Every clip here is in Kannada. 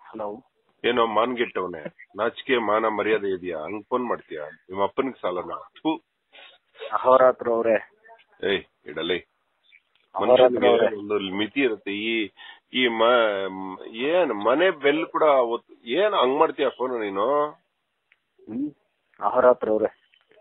ಹಲೋ ಏನೋ ಮಾನ್ಗೆಟ್ಟವನೆ ನಾಚಿಕೆ ಮಾನ ಮರ್ಯಾದೆ ಇದೆಯಾ ಹಂಗ್ ಫೋನ್ ಮಾಡ್ತೀಯಾ ನಿಮ್ಮ ಅಪ್ಪನಿಗೆ ಸಾಲನ ಥೂ ಅಹೋರಾತ್ರ ಅವ್ರೆ ಏಯ್ ಇಡಲೇ ಅಹೋರಾತ್ರ ಮನುಷ್ಯನಿಗೆ ಅವ್ರೆ ಒಂದು ಮಿತಿ ಇರುತ್ತೆ ಈ ಈ ಮ ಮ್- ಏನ್ ಮನೆ ಬೆಲ್ ಕೂಡ ಒತ್- ಏನ್ ಹಂಗ್ ಮಾಡ್ತೀಯ ಫೋನ್ ನೀನು ಹ್ಮ್ ಅಹೋರಾತ್ರ ಅವ್ರೆ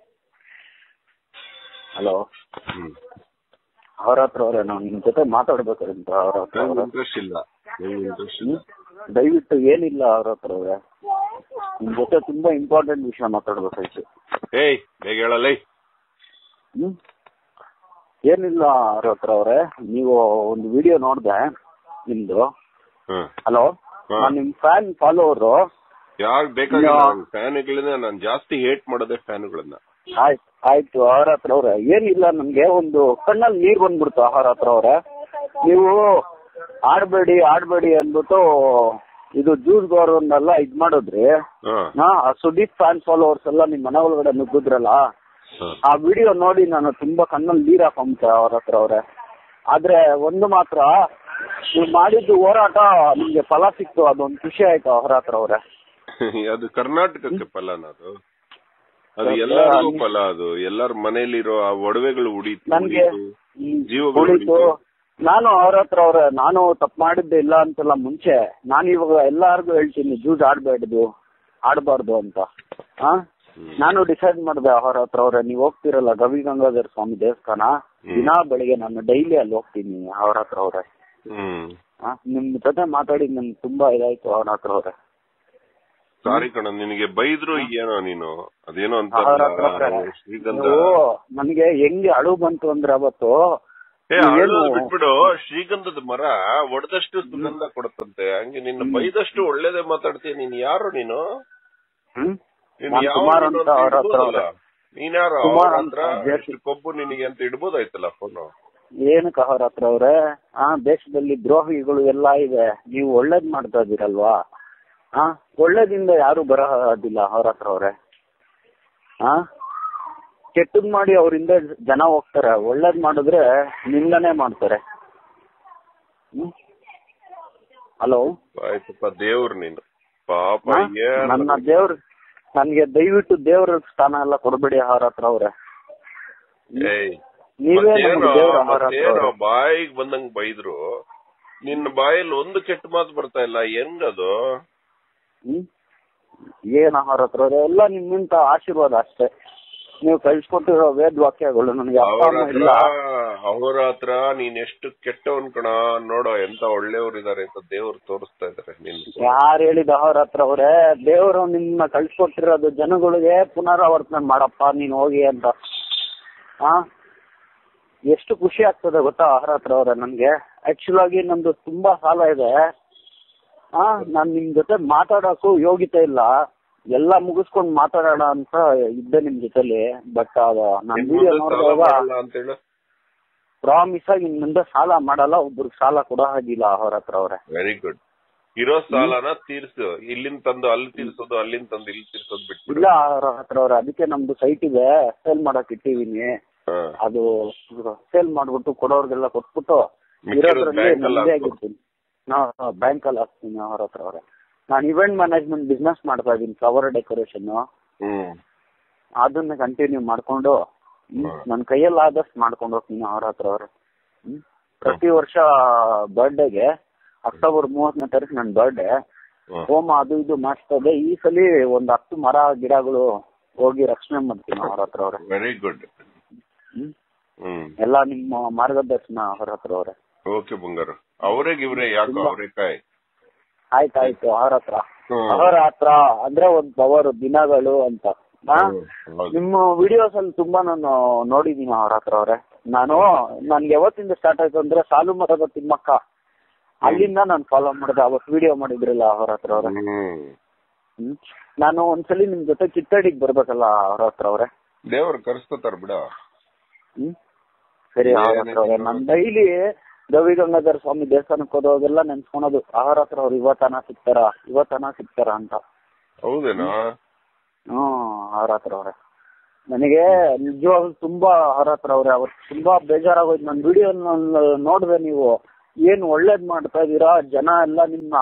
ಹಲೋ ಹ್ಮ್ ಅಹೋರಾತ್ರ ಅವ್ರೆ ನಾವು ನಿಮ್ ಜೊತೆ ಮಾತಾಡ್ಬೇಕಾಗಿತ್ತು ಅಹೋರಾತ್ರ ಅವ್ರೆ ಇಂಟ್ರೆಸ್ಟ್ ಇಲ್ಲ ನಂಗೆ ಇಂಟ್ರೆಸ್ಟ್ ಇಲ್ಲ ಹ್ಮ್? ದಯವಿಟ್ಟು ಏನಿಲ್ಲ ಅಹೋರಾತ್ರ ಅವ್ರೆ ನಿಮ್ ಜೊತೆ ತುಂಬಾ ಇಂಪಾರ್ಟೆಂಟ್ ವಿಷಯ ಮಾತಾಡ್ಬೇಕಾಯ್ತು ಏಯ್ ಬೇಗ ಹೇಳಲೇ ಹ್ಮ್ ಏನಿಲ್ಲ ಅಹೋರಾತ್ರ ಅವ್ರೆ ನೀವು ಒಂದು ವಿಡಿಯೋ ನೋಡ್ದೆ ನಿಮ್ದು ಹ್ಮ್ ಹಲೋ ಹಾ. ನಾನ್ ನಿಮ್ ಫ್ಯಾನ್ ಫಾಲೋವರ್ ಯಾಕ್ ಬೇಕಾಗಿಲ್ಲ ಯಾ- ಫ್ಯಾನ್ಗಳನ್ನ ನಾನ್ ಜಾಸ್ತಿ ಹೇಟ್ ಮಾಡೋದೇ ಫ್ಯಾನ್ಗಳನ್ನ ಆಯ್ತು ಆಯ್ತು ಆಹಾರ ಹತ್ರ ಅವ್ರೆ ಏನಿಲ್ಲ ನನ್ಗೆ ಒಂದು ಕಣ್ಣಲ್ಲಿ ನೀರ್ ಬಂದ್ಬಿಡ್ತು ಆಹಾರ ಹತ್ರ ಅವ್ರೆ ನೀವು ಆಡ್ಬೇಡಿ ಆಡ್ಬೇಡಿ ಅಂದ್ಬಿಟ್ಟು ಇದು ಜ್ಯೂಸ್ ಗೌರವನ್ನೆಲ್ಲ ಇದ್ ಮಾಡಿದ್ರಿ ಹಾ ಹಾ ಆ ಸುದೀಪ್ ಫ್ಯಾನ್ ಫಾಲೋವರ್ಸ್ ಎಲ್ಲ ನಿಮ್ ಮನೆ ಒಳಗಡೆ ನುಗ್ಗಿದ್ರಲ್ಲ ಹಾ. ಆ ವಿಡಿಯೋ ನೋಡಿ ನಾನು ತುಂಬಾ ಕಣ್ಣಲ್ಲಿ ನೀರ್ ಹಾಕೊಂಬಿಟ್ಟೆ ಅವ್ರ ಹತ್ರ ಅವ್ರೆ ಆದ್ರೆ ಒಂದು ಮಾತ್ರ ನೀವು ಮಾಡಿದ್ದು ಹೋರಾಟ ನಿಮ್ಗೆ ಫಲ ಸಿಕ್ತು ಅದೊಂದು ಖುಷಿ ಆಯ್ತು ಅವ್ರ ಹತ್ರ ಅವ್ರೆ ಅದು ಕರ್ನಾಟಕಕ್ಕೆ ಫಲನ ಅದು ಅದು ಅದು ಎಲ್ಲರಿಗೂ ಅಲ್ಲಿ- ಫಲ ಅದು ಎಲ್ಲರ ಮನೆಯಲ್ಲಿರೋ ಆ ಒಡವೆಗಳು ಉಡೀತು ನನ್ಗೆ ಉಡೀತು. ಈ ಜೀವಗಳು ಉಳಿತು ಉಳಿತು. ನಾನು ಅವ್ರ ಹತ್ರ ಅವ್ರೆ ನಾನು ತಪ್ಪು ಮಾಡಿದ್ದೆ ಇಲ್ಲ ಅಂತಲ್ಲ ಮುಂಚೆ ನಾನು ಇವಾಗ ಎಲ್ಲಾರ್ಗು ಹೇಳ್ತೀನಿ ಜೂಜ್ ಆಡ್ಬೇಡ್ದು ಆಡ್ಬಾರ್ದು ಅಂತ ಆ ಹ್ಮ್. ನಾನು ಡಿಸೈಡ್ ಮಾಡಿದೆ ಅವ್ರ ಹತ್ರ ಅವ್ರೆ ನೀವ್ ಹೋಗ್ತಿರಲ್ಲ ಗವಿ ಗಂಗಾಧರ ಸ್ವಾಮಿ ದೇವಸ್ಥಾನ ಹ್ಮ್. ದಿನಾ ಬೆಳಿಗ್ಗೆ ನಾನು ಡೈಲಿ ಅಲ್ಲಿ ಹೋಗ್ತೀನಿ ಅವ್ರ ಹತ್ರ ಅವ್ರೆ ಹ್ಮ್ ಆ, ನಿಮ್ ಜೊತೆ ಮಾತಾಡಿ ನನ್ಗೆ ತುಂಬಾ ಇದಾಯ್ತು ಅವ್ರ ಹತ್ರ ಅವ್ರೆ ಸಾರಿ ಕಣ ನಿನಗೆ ಬೈದ್ರು ಏನೋ ನೀನು ಅದೇನೋ ಅವ್ರ ಹತ್ರ ಅವ್ರೆ ಅಂತಾರಲ್ಲ ಶ್ರೀಗಂಧ ನೀವು ನನ್ಗೆ ಹೆಂಗೆ ಅಳು ಬಂತು ಅಂದ್ರೆ ಅವತ್ತು ಏ ನೀವೇನು- ಅಳೋದು ಬಿಟ್ಬಿಡು ಶ್ರೀಗಂಧದ ಮರ ಒಡೆದಷ್ಟು ಸುಗಂಧ ಕೊಡುತ್ತಂತೆ ಹಂಗೆ ನಿನ್ನ ಬೈದಷ್ಟು ಒಳ್ಳೇದೇ ಮಾತಾಡ್ತೀಯ ನೀನ್ ಯಾರು ನೀನು ಹ್ಮ್ ನೀನ್ ನಾನ್ ಯಾವ ಕುಮಾರ್ ನೀನು ಅಂತ ಅಂತ ಅವ್ರ ಹತ್ರ ಇಡ್ಬೋದಲ್ಲ? ಅವ್ರೆ. ನೀನ್ಯಾರು ಕುಮಾರ್ ಅವ್ರ ಅಂತ ಹತ್ರ ಜೆ- ಎಷ್ಟು ಕೊಬ್ಬು ನಿನಗೆ ಅಂತ ಇಡ್ಬೋದಾಯ್ತಲ್ಲ ಫೋನು ಏನಕ್ಕೆ ಅವ್ರ ಹತ್ರ ಅವ್ರೆ ಆ ದೇಶದಲ್ಲಿ ದ್ರೋಹಿಗಳು ಎಲ್ಲ ಇದೆ ನೀವು ಒಳ್ಳೇದ್ ಮಾಡ್ತಾ ಇದೀರಲ್ವಾ ಆ ಒಳ್ಳೇದಿಂದ ಯಾರು ಬರೋದಿಲ್ಲ ಅವ್ರ ಹತ್ರ ಅವ್ರೆ ಆ ಕೆಟ್ಟದ್ ಮಾಡಿ ಅವರಿಂದ ಜನ ಹೋಗ್ತಾರೆ ಒಳ್ಳೇದ್ ಮಾಡಿದ್ರೆ ನಿಂದನೆ ಮಾಡ್ತಾರೆ ಹ್ಮ್ ಹಲೋ ಆಯ್ತಪ್ಪ ದೇವ್ರು ನೀನು ಪಾಪ ಏನ್ ನನ್ನ ದೇವ್ರ ನನ್ಗೆ ದಯವಿಟ್ಟು ದೇವ್ರ ಸ್ಥಾನ ಎಲ್ಲ ಕೊಡ್ಬೇಡಿ ಅವ್ರ ಹತ್ರ ಅವ್ರೆ ಏಯ್ ನೀವೇ ಮತ್ತೇನೋ ನಮ್ಗೆ ದೇವ್ರ ಅವ್ರ ಹತ್ರ ಮತ್ತೇನೋ ಅವ್ರೆ. ಬಾಯಿಗೆ ಬಂದಂಗ್ ಬೈದ್ರು ನಿನ್ನ ಬಾಯಲ್ಲಿ ಒಂದು ಕೆಟ್ಟ ಮಾತು ಬರ್ತಾ ಇಲ್ಲ ಹೆಂಗದು ಹ್ಮ್ ಏನ್ ಆಹಾರ ಹತ್ರ ಅವ್ರೆ? ಎಲ್ಲ ನಿಮ್ಮಿಂದ ಆಶೀರ್ವಾದ ಅಷ್ಟೇ ನೀವು ಕಳ್ಸಿಕೊಟ್ಟಿರೋ ವೇದ ವಾಕ್ಯಗಳು ನನಗೆ ಅಪ್ಪ ಅವ್ರ ಅಮ್ಮ ಹತ್ರ ಇಲ್ಲ ಅವ್ರ ಹತ್ರ ನೀನ್ ಎಷ್ಟು ಕೆಟ್ಟವನ್ ಕಣ ನೋಡೋ ಎಂತ ಒಳ್ಳೆಯವ್ರು ಇದಾರೆ ಅಂತ ದೇವ್ರು ತೋರಿಸ್ತಾ ಇದಾರೆ ನಿನ್ ಯಾರು ಹೇಳಿದ ಅವ್ರ ಹತ್ರ ಅವ್ರೆ ದೇವರು ನಿನ್ನ ಕಳ್ಸಿಕೊಟ್ಟಿರೋದು ಜನಗಳಿಗೆ ಪುನರಾವರ್ತನೆ ಮಾಡಪ್ಪ ನೀನ್ ಹೋಗಿ ಅಂತ ಆ ಎಷ್ಟು ಖುಷಿ ಆಗ್ತದೆ ಗೊತ್ತಾ ಆಹಾರ ಹತ್ರ ಅವ್ರೆ ನನ್ಗೆ ಆಕ್ಚುಲ್ ಆಗಿ ನಂದು ತುಂಬಾ ಸಾಲ ಇದೆ ಆ ನಾನ್ ನಿಮ್ ಜೊತೆ ಮಾತಾಡೋಕು ಯೋಗ್ಯತೆ ಇಲ್ಲ ಎಲ್ಲ ಮುಗಿಸ್ಕೊಂಡ್ ಮಾತಾಡೋಣ ಅಂತ ಇದ್ದೆ ನಿಮ್ ಜೊತೆಲಿ ಬಟ್ ನಾನ್ ನಿನ್ ವಿಡಿಯೋ ಮುಂದೆ ಸಾಲ ನೋಡಿದಾಗ ಮಾಡಲ್ಲ ಅಂತ ಹೇಳು ಪ್ರಾಮಿಸ್ ಆಗಿ ಇನ್ ಮುಂದೆ ಸಾಲ ಮಾಡಲ್ಲ ಒಬ್ರಿಗೆ ಸಾಲ ಕೊಡೋ ಹಾಗಿಲ್ಲ ಅವ್ರ ಹತ್ರ ಅವ್ರೆ ವೆರಿ ಗುಡ್ ಇರೋ ಸಾಲನ ತೀರ್ಸು ಇಲ್ಲಿಂದ ತಂದು ಅಲ್ಲಿ ತೀರ್ಸೋದು ಅಲ್ಲಿಂದ ತಂದು ಇಲ್ಲಿ ತೀರ್ಸೋದು ಬಿಟ್ಬಿಡು ಇಲ್ಲ ಅವ್ರ ಹತ್ರ ಅವ್ರೆ ಅದಕ್ಕೆ ನಮ್ದು ಸೈಟ್ ಇದೆ ಸೇಲ್ ಮಾಡಕ್ ಇಟ್ಟಿದೀನಿ ಹಾ. ಅದು ಸೇಲ್ ಮಾಡ್ಬಿಟ್ಟು ಕೊಡೋರ್ಗೆಲ್ಲ ಕೊಟ್ಬಿಟ್ಟು ಮಿಕ್ಕಿರೋದು ಇರೋದ್ರಲ್ಲಿ bank ಅಲ್ಲಿ ನೆಮ್ಮದಿ ಹಾಕು. ಆಗಿರ್ತೀನಿ ನಾ ಬ್ಯಾಂಕ್ ಅಲ್ಲಿ ಹಾಕ್ತೀನಿ ಅವ್ರ ಹತ್ರ ಅವ್ರೆ ನಾನು ಇವೆಂಟ್ ಮ್ಯಾನೇಜ್ಮೆಂಟ್ ಬಿಸ್ನೆಸ್ ಮಾಡ್ತಾ ಇದೀನಿ ಫ್ಲವರ್ ಡೆಕೋರೇಷನ್ ಹ್ಮ್ ಅದನ್ನ ಕಂಟಿನ್ಯೂ ಮಾಡ್ಕೊಂಡು ಹ್ಮ್, ಹ್ಮ್. ನನ್ ಕೈಯಲ್ಲಿ ಆದಷ್ಟು ಮಾಡ್ಕೊಂಡು ಹೋಗ್ತೀನಿ ಅವ್ರ ಹತ್ರ ಅವ್ರೆ ಹ್ಮ್. ಪ್ರತಿ ವರ್ಷ ಬರ್ಡೇಗೆ ಅಕ್ಟೋಬರ್ ಮೂವತ್ತನೇ ತಾರೀಕು ನನ್ನ ಬರ್ಡೇ ಹ್ಮ್. ಹೋಮ ಅದು ಇದು ಮಾಡಿಸ್ತಾ ಇದ್ದೆ ಈ ಸಲ ಒಂದ್ ಹತ್ತು ಮರ ಗಿಡಗಳು ಹೋಗಿ ರಕ್ಷಣೆ ಮಾಡ್ತೀನಿ ಅವ್ರ ಹತ್ರ ಅವ್ರೆ ವೆರಿ ಗುಡ್ ಹ್ಮ್ ಹ್ಮ್ ಎಲ್ಲ ನಿಮ್ಮ ಮಾರ್ಗದರ್ಶನ ಅವ್ರ ಹತ್ರ ಅವ್ರೆ ಓಕೆ ಬಂಗಾರ ಅವರೇ ಇವ್ರೆ ಯಾಕೋ ತುಂಬಾ- ಅವರೇಕಾಯ್ ಆಯ್ತಾಯ್ತು ಅವ್ರ ಹತ್ರ ಹ್ಮ್. ಅವರ ಹತ್ರ ಅಂದ್ರೆ ಒಂದ್ ಪವರ್ ದಿನಗಳು ಅಂತ ಹಾ? ಹೌದು. ನಿಮ್ಮ ವಿಡಿಯೋಸ್ ಅಲ್ಲಿ ತುಂಬಾ ನಾನು ನೋಡಿದೀನಿ ಅವ್ರ ಹತ್ರ ಅವ್ರೆ ನಾನು ನನ್ಗೆ ಯಾವತ್ತಿಂದ ಸ್ಟಾರ್ಟ್ ಆಯ್ತು ಅಂದ್ರೆ ಸಾಲು ಮರದ ತಿಮ್ಮಕ್ಕ ಅಲ್ಲಿಂದ ನಾನು ಫಾಲೋ ಮಾಡಿದೆ ಅವತ್ತು ವಿಡಿಯೋ ಮಾಡಿದ್ರಲ್ಲ ಅವ್ರ ಹತ್ರ ಅವ್ರೆ ಹ್ಮ್ ಹ್ಮ್ ನಾನು ಒಂದ್ಸಲಿ ನಿಮ್ ಜೊತೆ ಚಿತ್ತಡಿಗ್ ಬರ್ಬೇಕಲ್ಲ ಅವ್ರ ಹತ್ರ ಅವ್ರೆ ದೇವ್ರು ಕರ್ಸ್ಕೊತಾರ ಬಿಡ ಹ್ಮ್ ಸರಿ ಅವ್ರ ಹತ್ರ ಅವ್ರೆ ನಾನ್ ಡೈಲಿ ಗವಿ ಗಂಗಾಧರ ಸ್ವಾಮಿ ದೇವಸ್ಥಾನಕ್ಕೆ ಹೋದವಾಗೆಲ್ಲ ನೆನ್ಸ್ಕೊಳೋದು ಅವ್ರ ಹತ್ರ ಅವ್ರು ಇವತ್ತನ ಸಿಗ್ತಾರ ಇವತ್ತನ ಸಿಗ್ತಾರ ಅಂತ ಹೌದೇನಾ ಹ್ಮ್ ಅವ್ರ ಹತ್ರ ಅವ್ರೆ ನನಗೆ ನಿಜವಾಗ್ಲೂ ತುಂಬಾ ಅವ್ರ ಹತ್ರ ಅವ್ರೆ ಅವತ್ತು ತುಂಬಾ ಬೇಜಾರಾಗೋಯ್ತು ನನ್ನ ವಿಡಿಯೋ ನೋಡಿದೆ ನೀವು ಏನ್ ಒಳ್ಳೇದ್ ಮಾಡ್ತಾ ಇದೀರಾ ಜನ ಎಲ್ಲ ನಿಮ್ಮ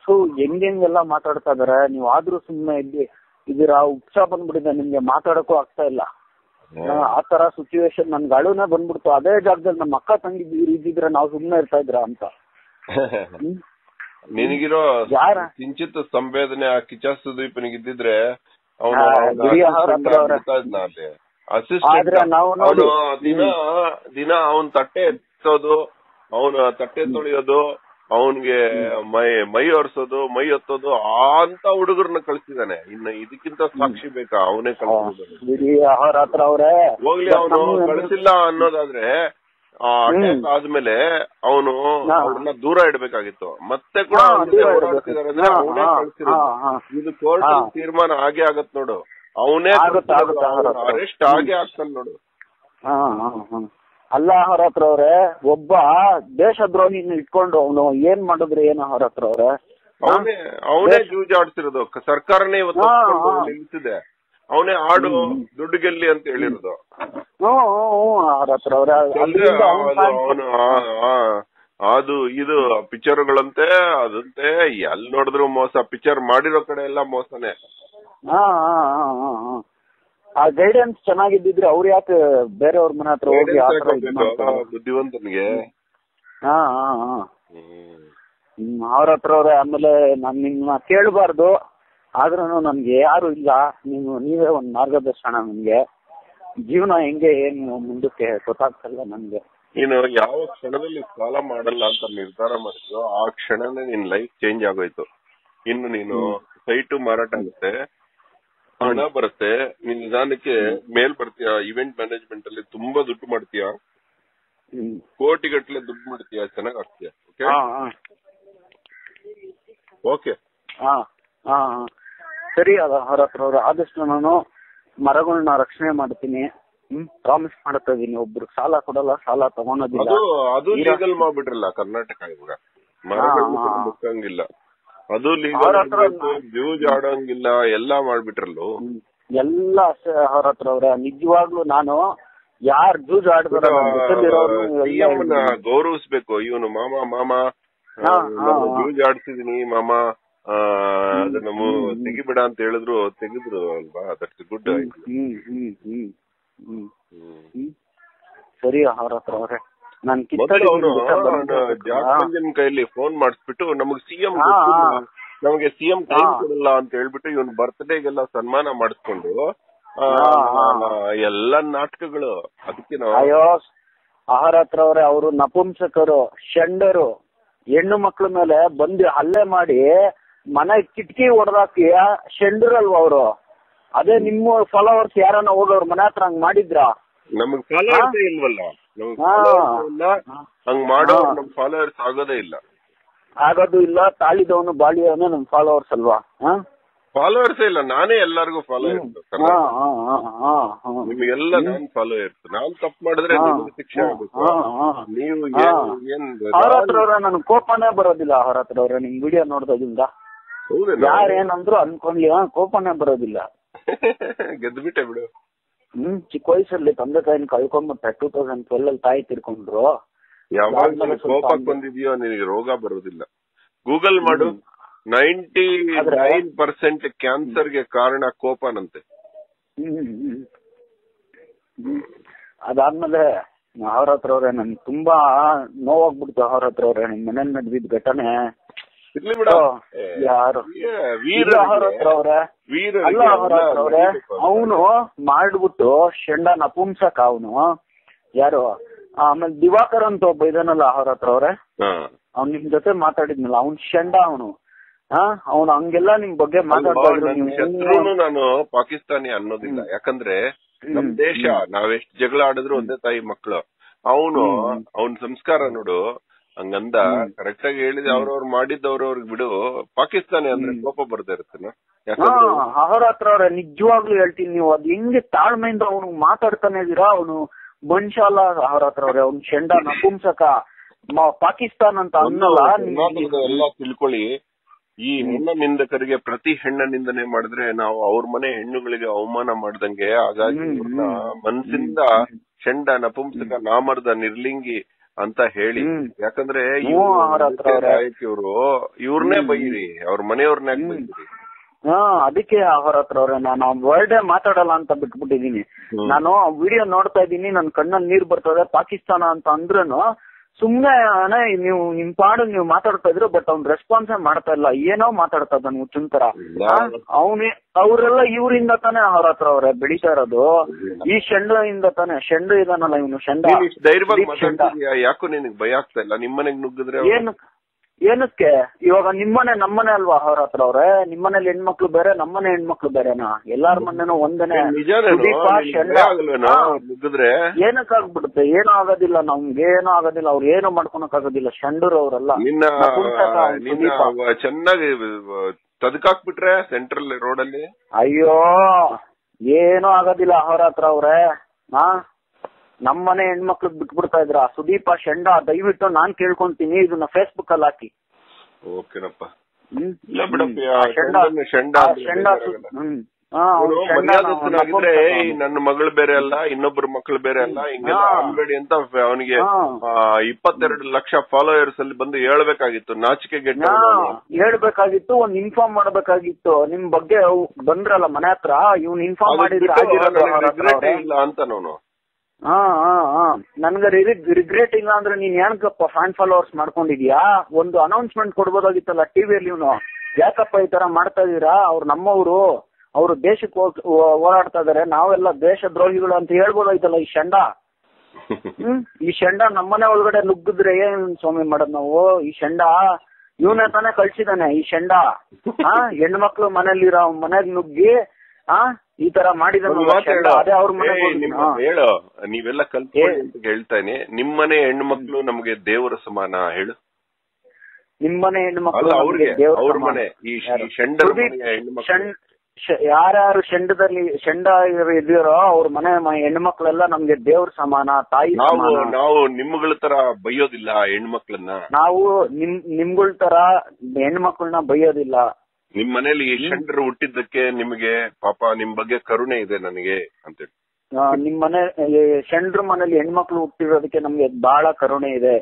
ಸೊ ಹೆಂಗ್ ಹೆಂಗೆಲ್ಲ ಮಾತಾಡ್ತಾ ಇದಾರೆ ನೀವ್ ಆದ್ರೂ ಸುಮ್ನೆ ಇಲ್ಲಿ ಇದೀರಾ ಉತ್ಸಾಹ ಬಂದ್ಬಿಟ್ಟಿದೆ ನಿಮ್ಗೆ ಮಾತಾಡಕ್ಕೂ ಆಗ್ತಾ ಇಲ್ಲ ಆ, ಆ ತರ ಸಿಚುವೇಶನ್ ನನ್ಗೆ ಅಳುನೇ ಬಂದ್ಬಿಡ್ತು ಅದೇ ಜಾಗದಲ್ಲಿ ನಮ್ಮ ಅಕ್ಕ ತಂಗಿ ಇದ್ದಿದ್ರೆ ನಾವು ಸುಮ್ನೆ ಇರ್ತಾ ಇದ್ರ ಅಂತ ಹ್ಮ್? ನಿನಗಿರೋ ಯಾರ? ಕಿಂಚಿತ್ ಸಂವೇದನೆ ಆ ಕಿಚ ಸುದೀಪನಿಗೆ ಇದ್ದಿದ್ರೆ ಅವನು ಆ, ಬಿಡಿ ಅವ್ರ ಹತ್ರ ಅವ್ರ- ಅಲ್ಲಿ ಆದ್ರೆ ಅಸಿಸ್ಟೆಂಟ್ ನಾವು ನೋಡಿ- ಅವನು ದಿನ ದಿನ ಅವನ್ ತಟ್ಟೆ ಎತ್ತೋದು ಅವನ ತಟ್ಟೆ ತೊಳೆಯೋದು ಅವನ್ಗೆ ಮೈ ಮೈ ಒರೆಸೋದು ಮೈ ಎತ್ತೋದು ಆ ಅಂತ ಹುಡುಗರನ್ನ ಕಳ್ಸಿದಾನೆ ಇನ್ನ ಇದಕ್ಕಿಂತ ಸಾಕ್ಷಿ ಬೇಕಾ ಅವನೇ ಕಳ್ಸಿದಾನೆ ಬಿಡಿ ಅವ್ರ ಹತ್ರ ಅವ್ರೆ ಹೋಗ್ಲಿ ಅವನು ಕಳ್ಸಿಲ್ಲ ಅನ್ನೋದಾದ್ರೆ ಆ ಅಟ್ಯಾಕ್ ಆದ್ಮೇಲೆ ಅವನು ಹಾ. ಅವ್ರನ್ನ ದೂರ ಇಡ್ಬೇಕಾಗಿತ್ತು ಮತ್ತೆ ಕೂಡ ಹಾ, ಅವ್ರ ಜೊತೆ ದೂರ ಓಡಾಡ್ತಿದಾರೆ ಅಂದ್ರೆ ಹಾ, ಅವನೇ ಹಾ, ಕಳ್ಸಿರೋದು ಹಾ, ಹಾ. ಇದು ಕೋರ್ಟ್ ಹಾ. ತೀರ್ಮಾನ ತೀರ್ಮಾನ ಆಗೇ ಆಗತ್ ನೋಡು ಅವನೇ ಆಗುತ್ತೆ, ಆಗುತ್ತೆ, ಅವ್ರ ಹತ್ರ. ಅರೆಸ್ಟ್ ಆಗೇ ಆಗ್ತಾನೆ ನೋಡು ಹಾ ಹಾ ಹಾ ಅಲ್ಲ ಅವ್ರ ಹತ್ರ ಅವ್ರೆ ಒಬ್ಬ ದೇಶದ್ರೋಹಿನ ಇಟ್ಕೊಂಡು ಅವನು ಏನ್ ಮಾಡಿದ್ರೆ ಏನು ಅವ್ರ ಹತ್ರ ಅವ್ರೆ ಅವನೇ ಅವನೇ ಜೂಜಾಡ್ತಿರೋದು ಕ- ಸರ್ಕಾರನೇ ಇವತ್ತು ಹಾ, ಒಪ್ಕೊಂಡು ಹಾ. ನಿಲ್ಸಿದೆ ಅವನೇ ಆಡು ದುಡ್ಡು ಗೆಲ್ಲಿ ಅಂತ ಹೇಳಿರೋದು ಹ್ಮ್ ಹ್ಮ್ ಹ್ಮ್ ಅವ್ರ ಹತ್ರ ಅವ್ರೆ ಅಂದ್ರೆ ಅಲ್ಲಿಂದ ಅವ್ನ್ ಅದು fan- ಅವನು ಅದು ಇದು ಪಿಕ್ಚರ್ಗಳಂತೆ ಅದಂತೆ ಎಲ್ ನೋಡಿದ್ರು ಮೋಸ ಪಿಕ್ಚರ್ ಮಾಡಿರೋ ಕಡೆ ಎಲ್ಲ ಮೋಸನೇ ಹಾ ಹಾ ಹಾ ಹಾ ಹಾ ಆ ಗೈಡೆನ್ಸ್ ಚೆನ್ನಾಗಿದ್ದಿದ್ರೆ ಅವ್ರು ಯಾಕೆ ಬೇರೆಯವ್ರ ಮನೆ ಹತ್ರ ಹೋಗಿ ಆ ತರ ಇದ್ ಮಾಡ್ತಾರೆ? ಬುದ್ಧಿವಂತನಿಗೆ ಹಾ ಹಾ ಹಾ ಹ್ಮ್. ಹ್ಮ್, ಅವ್ರ ಹತ್ರ ಅವ್ರೆ ಆಮೇಲೆ ನಾನ್ ನಿಮ್ನ ಕೇಳಬಾರ್ದು ಆದ್ರೂ ನನ್ಗೆ ಯಾರು ಇಲ್ಲ ನೀವು ನೀವೇ ಒಂದ್ ಮಾರ್ಗದರ್ಶನ ನನ್ಗೆ ಜೀವನ ಹೆಂಗೆ ಏನು ಮುಂದಕ್ಕೆ ಗೊತ್ತಾಗ್ತಲ್ಲ ನನ್ಗೆ ನೀನು ಯಾವ ಕ್ಷಣದಲ್ಲಿ ಸಾಲ ಮಾಡಲ್ಲ ಅಂತ ನಿರ್ಧಾರ ಮಾಡಿದ್ಯೋ ಆ ಕ್ಷಣನೇ ನಿನ್ ಲೈಫ್ ಚೇಂಜ್ ಆಗೋಯ್ತು ಇನ್ನು ನೀನು ಸೈಟು ಮಾರಾಟ ಆಗುತ್ತೆ ಹಣ ಬರುತ್ತೆ ನೀನ್ ನಿಧಾನಕ್ಕೆ ಮೇಲ್ ಬರ್ತೀಯ ಇವೆಂಟ್ ಮ್ಯಾನೇಜ್ಮೆಂಟ್ ಅಲ್ಲಿ ತುಂಬಾ ದುಡ್ಡು ಮಾಡ್ತೀಯ ಹ್ಮ್ ಕೋಟಿ ಗಟ್ಲೆ ದುಡ್ಡು ಮಾಡ್ತೀಯ ಚೆನ್ನಾಗ್ ಆಗ್ತೀಯ ಓಕೆ ಹಾ ಹಾ ಓಕೆ ಹಾ ಹಾ ಹಾ. ಸರಿ ಅದ ಅವ್ರ ಹತ್ರ ಅವ್ರು ಆದಷ್ಟು ನಾನು ಮರಗಳನ್ನ ರಕ್ಷಣೆ ಮಾಡ್ತೀನಿ ಹ್ಮ್ ಪ್ರಾಮಿಸ್ ಮಾಡ್ತಾ ಇದೀನಿ ಒಬ್ರು ಸಾಲ ಕೊಡಲ್ಲ ಸಾಲ ತಗೊಳೋದಿಲ್ಲ ಅದು ಅದು ಈಗ- ಲೀಗಲ್ ಮಾಡ್ಬಿಟ್ರಲ್ಲ ಕರ್ನಾಟಕ ಇವಾಗ ಮರಗಳು ಹಾ, ಹಾ. ಮುಕ್ಕಂಗಿಲ್ಲ ಅದು ಅವ್ರ ಲೀಗಲ್ ಹತ್ರ ಜ್ಯೂಜ್ ಆಡಂಗಿಲ್ಲ ಎಲ್ಲಾ ಮಾಡ್ಬಿಟ್ರಲ್ಲೋ ಹ್ಮ್. ಎಲ್ಲ ಅಷ್ಟೇ ಅವ್ರ ಹತ್ರ ಅವ್ರೆ ನಿಜವಾಗ್ಲೂ ನಾನು ಯಾರ್ ಜೂಜ್ ಆಡ್ತಾರ ಸಿಎಂ ನ ಗೌರವಿಸ್ಬೇಕು ಇವನು ಮಾಮ ಮಾಮ ಆ, ಹಾ, ನಾನು ಹಾ. ಜೂಜ್ ಆಡ್ತಿದೀನಿ ಮಾಮ ಆ, ಅದನ್ನ ಮು- ತೆಗಿಬೇಡ ಅಂತ ಹೇಳಿದ್ರು ತೆಗೆದ್ರು ಅಲ್ವಾ ದಟ್ಸ್ ಗುಡ್ ಹ್ಮ್ ಹ್ಮ್ ಹ್ಮ್ ಹ್ಮ್ ಹ್ಮ್ ಹ್ಮ್ ಸರಿ ಅವ್ರ ಹತ್ರ ಅವ್ರೆ ನಾನ್ ಮೊದಲು ಅವನು ಕಿತ್ತಡಿ ಜಾರ್ಖಂಡ್ ಕೈಲಿ ಫೋನ್ ಮಾಡಿಸ್ಬಿಟ್ಟು ನಮಗ್ ಸಿಎಂ ಹಾ, ಹಾ. ನಮಗೆ ಸಿಎಂ ಟೈಮ್ ಹಾ. ಕೊಡಲ್ಲ ಅಂತ ಹೇಳ್ಬಿಟ್ಟು ಇವನ್ ಬರ್ತ್ಡೇಗೆಲ್ಲ ಸನ್ಮಾನ ಮಾಡಿಸ್ಕೊಂಡು ಆ, ಹಾ, ಹಾ. ಎಲ್ಲ ನಾಟಕಗಳು ಅದಕ್ಕೆ ನಾವು ಅಯ್ಯೋ ಆಹಾರ ಹತ್ರ ಅವ್ರೆ ಅವರು ನಪುಂಸಕರು ಷಂಡರು ಹೆಣ್ಣು ಮಕ್ಳ ಮೇಲೆ ಬಂದು ಹಲ್ಲೆ ಮಾಡಿ ಮನೆ ಕಿಟಕಿ ಹೊಡೆದಾಕಿ ಷಂಡರಲ್ವ ಅವರು ಅದೇ ನಿಮ್ಮ ಫಾಲೋವರ್ಸ್ ಯಾರನ್ನ ಹೋಗೋರು ಮನೆ ಹತ್ರ ಹಂಗ್ ಮಾಡಿದ್ರ ನಮಗ್ ಫಾಲೋವರ್ಸ್ ಇಲ್ವಲ್ಲ ನಮಗ್ ಹಾ. followers ಇಲ್ಲ ಹಂಗ್ ಮಾಡೋ ಹಾ. ನಮ್ ಫಾಲೋವರ್ಸ್ ಆಗೋದೇ ಇಲ್ಲ ಆಗೋದು ಇಲ್ಲ ತಾಳಿದವನು ಬಾಳಿಯವನು ನಮ್ ಫಾಲೋವರ್ಸ್ ಅಲ್ವಾ ಹಾ? ಫಾಲೋವರ್ಸ್ ಇಲ್ಲ ನಾನೇ ಎಲ್ಲರಿಗೂ ಫಾಲೋ ಹ್ಮ್. ಇರ್ತು ಹಾ, ಹಾ, ಹಾ, ಹಾ, ಹಾ. ನಿಮಗೆಲ್ಲ ನಾನ್ ಫಾಲೋ ಇರ್ತು ನಾನ್ ತಪ್ಪು ಮಾಡಿದ್ರೆ ಹಾ, ನಿಮ್ಗೆ ಶಿಕ್ಷೆ ಹಾ, ಆಗುತ್ತೆ ಹಾ, ಹಾ. ನೀವು ಹಾ. ಏನ್ ಏನ್ ಅವ್ರ ಹತ್ರ ಅವ್ರೆ ನನ್ ಕೋಪನೇ ಬರೋದಿಲ್ಲ ಅವ್ರ ಹತ್ರ ಅವ್ರೆ ನಿಮ್ ವಿಡಿಯೋ ನೋಡ್ದಾಗಿಂದ ಹೌದೇನಾ? ಯಾರ್ ಏನಂದ್ರು ಅನ್ಕೊಂಡ್ಲಿ ಹಾ, ಕೋಪನೇ ಬರೋದಿಲ್ಲ ಗೆದ್ಬಿಟ್ಟೆ ಬಿಡು ಹ್ಮ್ ಚಿಕ್ಕ ವಯಸ್ಸಲ್ಲಿ ತಂದೆ ತಾಯಿನ ಕಳ್ಕೊಂಡ್ಬಿಟ್ಟೆ ಟೂ ತೌಸಂಡ್ ಟ್ವೆಲ್ ಅಲ್ಲಿ ತಾಯಿ ತೀರ್ಕೊಂಡ್ರು ಯಾವಾಗ ಅದಾದ್ಮೇಲೆ ಸ್ವಲ್ಪ ಕೋಪಕ್ ಹಂಗೆ. ಬಂದಿದ್ಯೋ ನಿನಗೆ ರೋಗ ಬರೋದಿಲ್ಲ ಗೂಗಲ್ ಮಾಡು ನೈಂಟಿ ನೈನ್ ಪರ್ಸೆಂಟ್ ಕ್ಯಾನ್ಸರ್ಗೆ ಕಾರಣ ಕೋಪನಂತೆ ಹ್ಮ್, ಹ್ಮ್, ಹ್ಮ್. ಹ್ಮ್. ಅದಾದ್ಮೇಲೆ ಅವ್ರ ಹತ್ರ ಅವ್ರೆ ನನ್ ತುಂಬಾ ನೋವಾಗ್ಬಿಡ್ತು ಅವ್ರ ಹತ್ರ ಅವ್ರೆ ನಿಮ್ ಮನೇಲಿ ನಡೆದಿದ್ ಘಟನೆ ಇರ್ಲಿ ಬಿಡ ಏ, ಯಾರು ಏ, ಇಲ್ಲ ಅವ್ರ ಹತ್ರ ವೀರರಿಗೆ ಅವ್ರೆ ವೀರರಿಗೆ ಅಲ್ಲ ಅವ್ರ ಹತ್ರ ಅವ್ರೆ ನಡೀಬೇಕು ಅಂತ. ಅವನು ಮಾಡ್ಬಿಟ್ಟು ಶೆಂಡ ನಪುಂಸಕ ಅವನು ಯಾರು ಆಮೇಲೆ ದಿವಾಕರ್ ಅಂತ ಒಬ್ಬ ಇದಾನಲ್ಲ ಅವ್ರ ಹತ್ರ ಅವ್ರೆ ಹಾ. ಅವ್ನ್ ನಿಮ್ ಜೊತೆ ಮಾತಾಡಿದ್ನಲ್ಲ ಅವ್ನ್ ಶೆಂಡ ಅವನು ಹಾ ಅವ್ನು ಹಂಗೆಲ್ಲ ನಿಮ್ ಬಗ್ಗೆ ಅಲ್ವಾ, ಮಾತಾಡ್ತಾ ಇದ್ರು ನನ್ ನೀವು ಶತ್ರುನು ನಾನು ಪಾಕಿಸ್ತಾನಿ ಅನ್ನೋದಿಲ್ಲ ಯಾಕಂದ್ರೆ ನಮ್ ಹ್ಮ್, ದೇಶ ನಾವೆಷ್ಟ್ ಜಗಳ ಆಡಿದ್ರು ಒಂದೇ ತಾಯಿ ಮಕ್ಳು ಅವನು ಅವನ್ ಸಂಸ್ಕಾರ ನೋಡು ಹಂಗಂದ ಕರೆಕ್ಟ್ ಆಗಿ ಹೇಳಿದ ಅವ್ರವ್ರು ಮಾಡಿದ್ದವ್ರು ಅವ್ರಿಗೆ ಬಿಡು ಪಾಕಿಸ್ತಾನಿ ಅಂದ್ರೆ ಕೋಪ ಬರ್ದೇ ಇರುತ್ತೇನ ಹಾ ಯಾಕಂದ್ರೆ ಅವ್ರ ಹತ್ರ ಅವ್ರೆ ನಿಜವಾಗ್ಲೂ ಹೇಳ್ತೀನಿ ನೀವು ಅದ್ ಹೆಂಗೆ ತಾಳ್ಮೆಯಿಂದ ಅವನು ಮಾತಾಡ್ತಾನೆ ಇದೀರಾ ಅವನು ಮನುಷ್ಯ ಅಲ್ಲ ಅವ್ರ ಹತ್ರ ಅವ್ರೆ ಅವ್ನ್ ಶೆಂಡ ನಪುಂಸಕ ಮ- ಪಾಕಿಸ್ತಾನ್ ಅಂತ ಅನ್ನಲ್ಲ ನಿಮ್ಗೆ- ಕರ್ನಾಟಕದ ಎಲ್ಲ ತಿಳ್ಕೊಳ್ಳಿ ಈ ಹೆಣ್ಣ ನಿಂದಕರಿಗೆ ಪ್ರತಿ ಹೆಣ್ಣ ನಿಂದನೆ ಮಾಡಿದ್ರೆ ನಾವು ಅವ್ರ ಮನೆ ಹೆಣ್ಣುಗಳಿಗೆ ಅವಮಾನ ಮಾಡ್ದಂಗೆ ಹಾಗಾಗಿ ಹ್ಮ್, ಅವ್ರನ್ನ ಹ್ಮ್. ಮನ್ಸಿಂದ ಚಂಡ ನಪುಂಸಕ ನಾಮರ್ದ ನಿರ್ಲಿಂಗಿ ಅಂತ ಹೇಳಿ ಹ್ಮ್. ಯಾಕಂದ್ರೆ ಹ್ಞೂ, ಅವ್ರ ಹತ್ರ ಅವ್ರೆ. ಇವರು ಇವ್ರನ್ನೇ ಹ್ಮ್. ಬೈರಿ ಅವ್ರ ಮನೆಯವ್ರನ್ನೇ ಹ್ಮ್. ಬೈರಿ ಹಾ ಅದಕ್ಕೆ ಅವ್ರ ಹತ್ರ ಅವ್ರೆ ನಾನು ವರ್ಡೇ ಮಾತಾಡಲ್ಲ ಅಂತ ಬಿಟ್ಬಿಟ್ಟಿದೀನಿ ಹ್ಮ್. ನಾನು ವಿಡಿಯೋ ನೋಡ್ತಾ ಇದ್ದೀನಿ ನನ್ ಕಣ್ಣಲ್ಲಿ ನೀರ್ ಬರ್ತದೆ ಪಾಕಿಸ್ತಾನ ಅಂತ ಅಂದ್ರೂ ಸುಮ್ನೆ ಅಣ್ಣ, ನೀವು ನಿಮ್ ಪಾಡು ನೀವು ಮಾತಾಡ್ತಾ ಇದ್ರು ಬಟ್ ಅವ್ನ್ ರೆಸ್ಪಾನ್ಸೇ ಮಾಡ್ತಾ ಇಲ್ಲ ಏನೋ ಮಾತಾಡ್ತಾ ಇದ್ದಾನೆ ಹುಚ್ಚನ್ ತರ ಇಲ್ಲ. ಅವನೇ ಅವರೆಲ್ಲ ಇವರಿಂದ ತಾನೇ ಅವ್ರ ಹತ್ರ ಅವ್ರೆ ಬೆಳೀತಾ ಇರೋದು ಈ ಶೆಂಡ ತಾನೇ ಶೆಂಡು ಇದಾನಲ್ಲ ಇವನು ಶೆಂಡ ನೀನ್ ಇಷ್ಟ್ ಧೈರ್ಯವಾಗಿ ದೀಪ್ ಶೆಂಡ. ಮಾತಾಡ್ತಿದ್ಯಾ ಯಾಕೋ ನಿನಗ್ ಭಯ ಆಗ್ತಾ ಇಲ್ಲ ನಿಮ್ಮನೆಗ್ ನುಗ್ಗಿದ್ರೆ ಅವ್ರು- ಏನು ಏನಕ್ಕೆ ಇವಾಗ ನಿಮ್ಮನೆ ನಮ್ಮನೆ ಅಲ್ವಾ ಅವ್ರ ಹತ್ರ ಅವ್ರೆ ನಿಮ್ಮನೇಲಿ ಹೆಣ್ಮಕ್ಳು ಬೇರೆ ನಮ್ಮನೆ ಹೆಣ್ಮಕ್ಳು ಬೇರೆನಾ ಎಲ್ಲಾರ ಮನೆನೂ ಒಂದನೇ ಏನ್ ನಿಜಾನೇನೋ? ಸುದೀಪ, ನಿನಗ್ ಶೆಂಡ. ಭಯ ಆಗಲ್ವೇನೋ ಹಾ. ನುಗ್ಗಿದ್ರೆ ಏನಕ್ಕಾಗ್ಬಿಡುತ್ತೆ ಏನೂ ಆಗೋದಿಲ್ಲ ನಮ್ಗೆ ಏನೂ ಆಗೋದಿಲ್ಲ ಅವ್ರು ಏನು ಮಾಡ್ಕೊಳಕ್ ಆಗೋದಿಲ್ಲ ಶಂಡೂರ್ ಅವರೆಲ್ಲ ನಿನ್ನ ಕುಂಟಕ, ನಿನ್ನ ಸುದೀಪ. ಅವ ಚೆನ್ನಾಗಿ ತದಕಾಕ್ಬಿಟ್ರೆ ಸೆಂಟ್ರಲ್ ರೋಡ್ ಅಲ್ಲಿ ಅಯ್ಯೋ ಏನೂ ಆಗೋದಿಲ್ಲ ಅವ್ರ ಹತ್ರ ಅವ್ರೆ ಹಾ ನಮ್ಮನೆ ಹೆಣ್ಮಕ್ಳು ಬಿಟ್ಬಿಡ್ತಾ ಇದ್ರ ಸುದೀಪ ಶೆಂಡ ದಯವಿಟ್ಟು ನಾನ್ ಕೇಳ್ಕೊಂತೀನಿ ಇದನ್ನ ಫೇಸ್ಬುಕ್ ಅಲ್ಲಿ ಹಾಕಿ ಓಕೆನಪ್ಪ ಹ್ಮ್? ಇಲ್ಲ ಬಿಡಪ್ಪ, ಹ್ಮ್. ಆ ಶೆಂಡ ಶೆಂಡನ ಶೆಂಡ ಆ ಅಂದ್ರೆ ಶೆಂಡ ಬೇಜಾರಾಗಲ್ಲ. ಸು- ಹ್ಮ್. ಹಾ, ಅವ್ನು ಅವ್ನು ಶೆಂಡ ಮರ್ಯಾದಸ್ಥನಾಗಿದ್ರೆ ಅವ್ನು ಈ ನನ್ನ ಮಗಳು ಬೇರೆ ಅಲ್ಲ ಇನ್ನೊಬ್ರ ಮಕ್ಕಳು ಬೇರೆ ಅಲ್ಲ ಹಿಂಗೆಲ್ಲ ಹಾ. ಅನ್ಬೇಡಿ ಅಂತ ಅವನಿಗೆ ಹಾ. ಇಪ್ಪತ್ತೆರಡು ಲಕ್ಷ ಫಾಲೋಯರ್ಸ್ ಅಲ್ಲಿ ಬಂದು ಹೇಳ್ಬೇಕಾಗಿತ್ತು ನಾಚಿಕೆ ಗೆಟ್ಟ ಹಾ, ಹೇಳ್ಬೇಕಾಗಿತ್ತು ಒಂದ್ ಇನ್ಫಾರ್ಮ್ ಮಾಡ್ಬೇಕಾಗಿತ್ತು ನಿಮ್ ಬಗ್ಗೆ ಅವ್ ಬಂದ್ರಲ್ಲ ಮನೆ ಹತ್ರ ಇವ್ನ್ ಇನ್ಫಾರ್ಮ್ ಮಾಡಿದ್ರೆ ಆಗಿರೋದು ಅವ್ರ ಹತ್ರ ಅವ್ರೆ. ಇಲ್ಲ ಅಂತ ನಾನು ಹಾ ಹಾ ಹಾ ನನ್ಗೆ ರಿಗ್ರೆಟ್ ಇಲ್ಲ ಅಂದ್ರೆ ನೀನ್ ಏನಕ್ಕಪ್ಪ ಫ್ಯಾನ್ ಫಾಲೋವರ್ಸ್ ಮಾಡ್ಕೊಂಡಿದ್ಯಾ ಒಂದು ಅನೌನ್ಸ್ಮೆಂಟ್ ಕೊಡ್ಬೋದಾಗಿತ್ತಲ್ಲ ಟಿವಿಯಲ್ಲಿ ಇವನು ಯಾಕಪ್ಪ ಈ ತರ ಮಾಡ್ತಾ ಇದೀರಾ ಅವ್ರು ನಮ್ಮವರು ಅವರು ದೇಶಕ್ಕೆ ಹೋಗ್- ಹೋ- ಹೋರಾಡ್ತಾ ಇದಾರೆ ನಾವೆಲ್ಲ ದೇಶ ದ್ರೋಹಿಗಳು ಅಂತ ಹೇಳ್ಬೋದಾಗಿತ್ತಲ್ಲ ಈ ಶಂಡ ಹ್ಮ್ ಈ ಶಂಡ ನಮ್ಮನೆ ಒಳಗಡೆ ನುಗ್ಗಿದ್ರೆ ಏನ್ ಸ್ವಾಮಿ ಮಾಡೋದ್ ನಾವು ಈ ಶಂಡ ಇವನೇ ತಾನೇ ಕಳ್ಸಿದಾನೆ ಈ ಶಂಡ ಹಾ ಹೆಣ್ಮಕ್ಳು ಮನೇಲಿರೋ ಮನೆಗ್ ನುಗ್ಗಿ ಆ ಈ ತರ ಮಾಡಿದಾನೆ ಒಂದ್ ಮಾತ್ ಹೇಳು. ಅದೇ ಅವ್ರ ಏ, ಮನೆಗೆ ನಿಮ್ಮ- ಹೇಳು ನೀವೆಲ್ಲ ಕಲ್ತ್ಕೊಳ್ಳಿ ಅಂತ ಹೇಳ್ತಾನೆ ನಿಮ್ಮನೆ ಹೆಣ್ಮಕ್ಳು ನಮಗೆ ದೇವರ ಸಮಾನ ಹೇಳು ನಿಮ್ಮನೆ ಹೆಣ್ಮಕ್ಳು ಅಲ್ಲ ನಮ್ಗೆ ಅವ್ರಿಗೆ ದೇವ್ರ ಅವ್ರ ಸಮಾನ. ಮನೆ ಈ ಶ- ಯಾರು? ಈ ಶಂಡರ ಸುದೀಪ್ ಮನೆಯ ಹೆಣ್ಮಕ್ಳು ಶಣ್- ಶ- ಯಾರ್ಯಾರು ಶಂಡದಲ್ಲಿ ಶಂಡ ಇದೀರೋ ಅವ್ರ ಮನೆ ಮ- ಹೆಣ್ಮಕ್ಳೆಲ್ಲ ನಮ್ಗೆ ದೇವ್ರ ಸಮಾನ ತಾಯಿ ನಾವು ಸಮಾನ ನಾವು ನಿಮ್ಮಗಳ ತರ ಬೈಯೋದಿಲ್ಲ ಹೆಣ್ಮಕ್ಳನ್ನ ನಾವು ನಿಮ್ ನಿಮ್ಗಳ ತರ ಹೆಣ್ಮಕ್ಳನ್ನ ಬೈಯೋದಿಲ್ಲ ನಿಮ್ ಮನೇಲಿ ಈ ಶಂಡರು ಹುಟ್ಟಿದ್ದಕ್ಕೆ ನಿಮಗೆ ಪಾಪ ನಿಮ್ ಬಗ್ಗೆ ಕರುಣೆ ಇದೆ ನನಗೆ ಅಂತೇಳಿ ಆ, ನಿಮ್ ಮನೆ ಈ ಶಂಡ್ರ ಮನೇಲಿ ಹೆಣ್ಮಕ್ಳು ಹುಟ್ಟಿರೋದಕ್ಕೆ ನಮ್ಗೆ ಬಹಳ ಕರುಣೆ ಇದೆ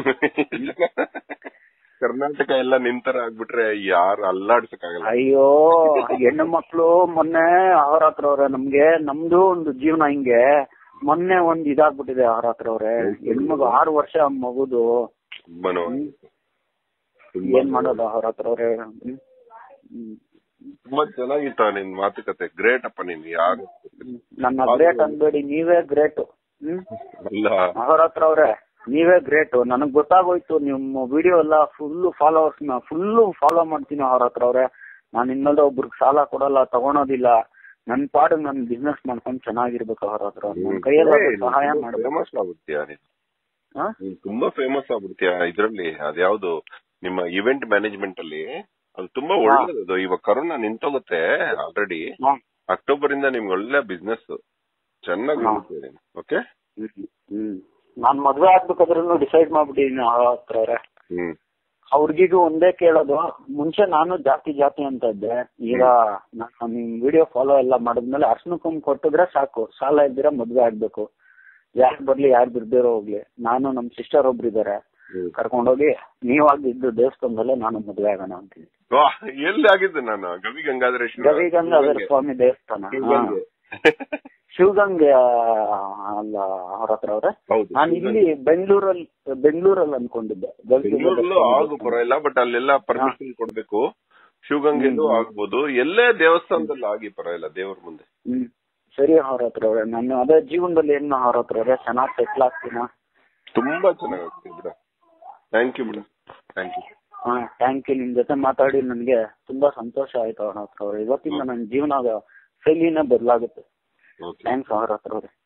ಕರ್ನಾಟಕ ಎಲ್ಲ ನಿಂತರ ಆಗ್ಬಿಟ್ರೆ ಯಾರು ಅಲ್ಲಾಡ್ಸಕ್ಕಾಗಲ್ಲ ಅಯ್ಯೋ ಹೆಣ್ಣು ಮಕ್ಳು ಮೊನ್ನೆ ಅವ್ರ ಹತ್ರ ಅವ್ರೆ ನಮ್ಗೆ ನಮ್ದು ಒಂದು ಜೀವನ ಹಿಂಗೆ ಮೊನ್ನೆ ಒಂದ್ ಇದಾಗ್ಬಿಟ್ಟಿದೆ ಅವ್ರ ಹತ್ರ ಅವ್ರೆ ಹೆಣ್ಮಗು ಆರು ವರ್ಷ ಮಗುದು ತುಂಬಾ ನೋವು. ಹ್ಮ್. ತುಂಬಾ ಏನ್ ಮಾಡೋದು ಅವ್ರ ಹತ್ರ ಅವ್ರೆ ಹ್ಮ್. ಹ್ಮ್. ತುಂಬಾ ಚೆನ್ನಾಗಿತ್ತ ನಿನ್ ಮಾತುಕತೆ ಗ್ರೇಟ್ ಅಪ್ಪ ನೀನ್ ಯಾರು ಹ್ಮ್. ನನ್ನ ಗ್ರೇಟ್ ಅನ್ಬೇಡಿ ನೀವೇ ಗ್ರೇಟ್ ಹ್ಮ್ ಅಲ್ಲ ಅವ್ರ ಹತ್ರ ಅವ್ರೆ ನೀವೇ ಗ್ರೇಟ್ ನನಗ್ ಗೊತ್ತಾಗೋಯ್ತು ನಿಮ್ಮ ವಿಡಿಯೋ ಎಲ್ಲ ಫುಲ್ ಫಾಲೋವರ್ಸ್ ಫುಲ್ ಫಾಲೋ ಮಾಡ್ತೀನಿ ಅವ್ರ ಹತ್ರ ಅವ್ರೆ ನಾನು ಇನ್ನೊಂದು ಒಬ್ರಿಗೆ ಸಾಲ ಕೊಡಲ್ಲ ತಗೊಳೋದಿಲ್ಲ ನನ್ ಪಾಡಿಗೆ ನನ್ ಬಿಸ್ನೆಸ್ ಮಾಡ್ಕೊಂಡ್ ಚೆನ್ನಾಗಿರ್ಬೇಕು ಅವ್ರ ಹತ್ರ ನನ್ ಕೈಯೆಲ್ಲ ಸಹಾಯ ಮಾಡ್ಬೇಕು ಫೇಮಸ್ ಆಗ್ಬಿಡ್ತೀಯ ನೀನ್ ಹಾ? ನೀನ್ ತುಂಬಾ ಫೇಮಸ್ ಆಗ್ಬಿಡ್ತೀಯ ಇದ್ರಲ್ಲಿ ಅದ್ಯಾವ್ದು ನಿಮ್ಮ ಇವೆಂಟ್ ಮ್ಯಾನೇಜ್ಮೆಂಟ್ ಅಲ್ಲಿ ಅದು ತುಂಬಾ ಒಳ್ಳೇದು ಇವಾಗ ಕರೋನಾ ನಿಂತೋಗುತ್ತೆ ಆಲ್ರೆಡಿ ಹಾ. ಅಕ್ಟೋಬರ್ ಇಂದ ನಿಮ್ಗೆ ಒಳ್ಳೆ ಬಿಸ್ನೆಸ್ ಚೆನ್ನಾಗಿ ಹಾ. ಓಕೆ ಹ್ಮ್. ಹ್ಮ್ ನಾನ್ ಮದ್ವೆ ಆಗ್ಬೇಕಾದ್ರೂ ಡಿಸೈಡ್ ಮಾಡ್ಬಿಟ್ಟಿದೀನಿ ಅವ್ರ ಹತ್ರ ಅವ್ರೆ ಹ್ಮ್ ಅವ್ರಿಗಿಗೂ ಒಂದೇ ಕೇಳೋದು ಮುಂಚೆ ನಾನು ಜಾತಿ ಜಾತಿ ಅಂತ ಇದ್ದೆ ಈಗ ನಾನು ನಿಮ್ ವಿಡಿಯೋ ಫಾಲೋ ಎಲ್ಲ ಮಾಡಿದ್ಮೇಲೆ ಅರ್ಶನ ಕುಂಕುಮ ಕೊಟ್ಟಿದ್ರೆ ಸಾಕು ಸಾಲ ಇದ್ದೀರಾ ಮದ್ವೆ ಆಗ್ಬೇಕು ಯಾರು ಬರ್ಲಿ ಯಾರು ಬಿರ್ದಿರೋ ಹೋಗ್ಲಿ ನಾನು ನಮ್ ಸಿಸ್ಟರ್ ಒಬ್ರು ಇದಾರೆ ಹ್ಮ್. ಕರ್ಕೊಂಡೋಗಿ ನೀವಾಗಿದ್ದು ದೇವಸ್ಥಾನದಲ್ಲೇ ನಾನು ಮದ್ವೆ ಆಗೋಣ ಅಂತೀನಿ ವಾಹ್, ಎಲ್ಲಿ ಆಗಿದ್ದು ನಾನು ಗವಿ ಗಂಗಾಧರೇಶ್ವರ ಗವಿಗಂಗಾಧರ ಸ್ವಾಮಿ ದೇವಸ್ಥಾನ ಹಾ. ಶಿವಗಂಗೆ. ಶಿವಗಂಗೆ ಆ, ಅಲ್ಲ ಅವ್ರ ಹತ್ರ ಅವ್ರೆ ಹೌದು ನಾನು ಇಲ್ಲಿ ಬೆಂಗಳೂರಲ್ಲಿ ಬೆಂಗಳೂರಲ್ಲಿ ಅನ್ಕೊಂಡಿದ್ದೆ ಬೆಂಗಳೂರಲ್ಲೂ ಆಗು ಪರವಾಗಿಲ್ಲ ಬಟ್ ಅಲ್ಲೆಲ್ಲ ಪರ್ಮಿಷನ್ ಕೊಡ್ಬೇಕು ಶಿವಗಂಗೆಲ್ಲೂ ಆಗ್ಬೋದು ಎಲ್ಲೇ ದೇವಸ್ಥಾನದಲ್ಲಿ ಆಗಿ ಪರವಾಗಿಲ್ಲ ದೇವ್ರ ಮುಂದೆ ಹ್ಮ್ ಸರಿ ಅವ್ರ ಹತ್ರ ಅವ್ರೆ ನಾನು ಅದೇ ಜೀವನದಲ್ಲಿ ಏನ್ ಅವ್ರ ಹತ್ರ ಅವ್ರೆ ಚೆನ್ನಾಗಿ ಸೆಟ್ಲ್ ಆಗ್ತೀನ ತುಂಬಾ ಚೆನ್ನಾಗಾಗ್ತದೆ ಬಿಡ ಥ್ಯಾಂಕ್ ಯು ಬಿಡ ಥ್ಯಾಂಕ್ ಯು ಹಾ ಥ್ಯಾಂಕ್ ಯು ನಿಮ್ ಜೊತೆ ಮಾತಾಡಿ ನನ್ಗೆ ತುಂಬಾ ಸಂತೋಷ ಆಯ್ತು ಅವ್ರ ಹತ್ರ ಅವ್ರೆ ಇವತ್ತಿಂದ ನನ್ನ ಜೀವನ ಶೈಲಿನೇ ಬದಲಾಗುತ್ತೆ ಓಕೆ ಥ್ಯಾಂಕ್ಸ್ ಅವ್ರ ಹತ್ರ ಅವ್ರೆ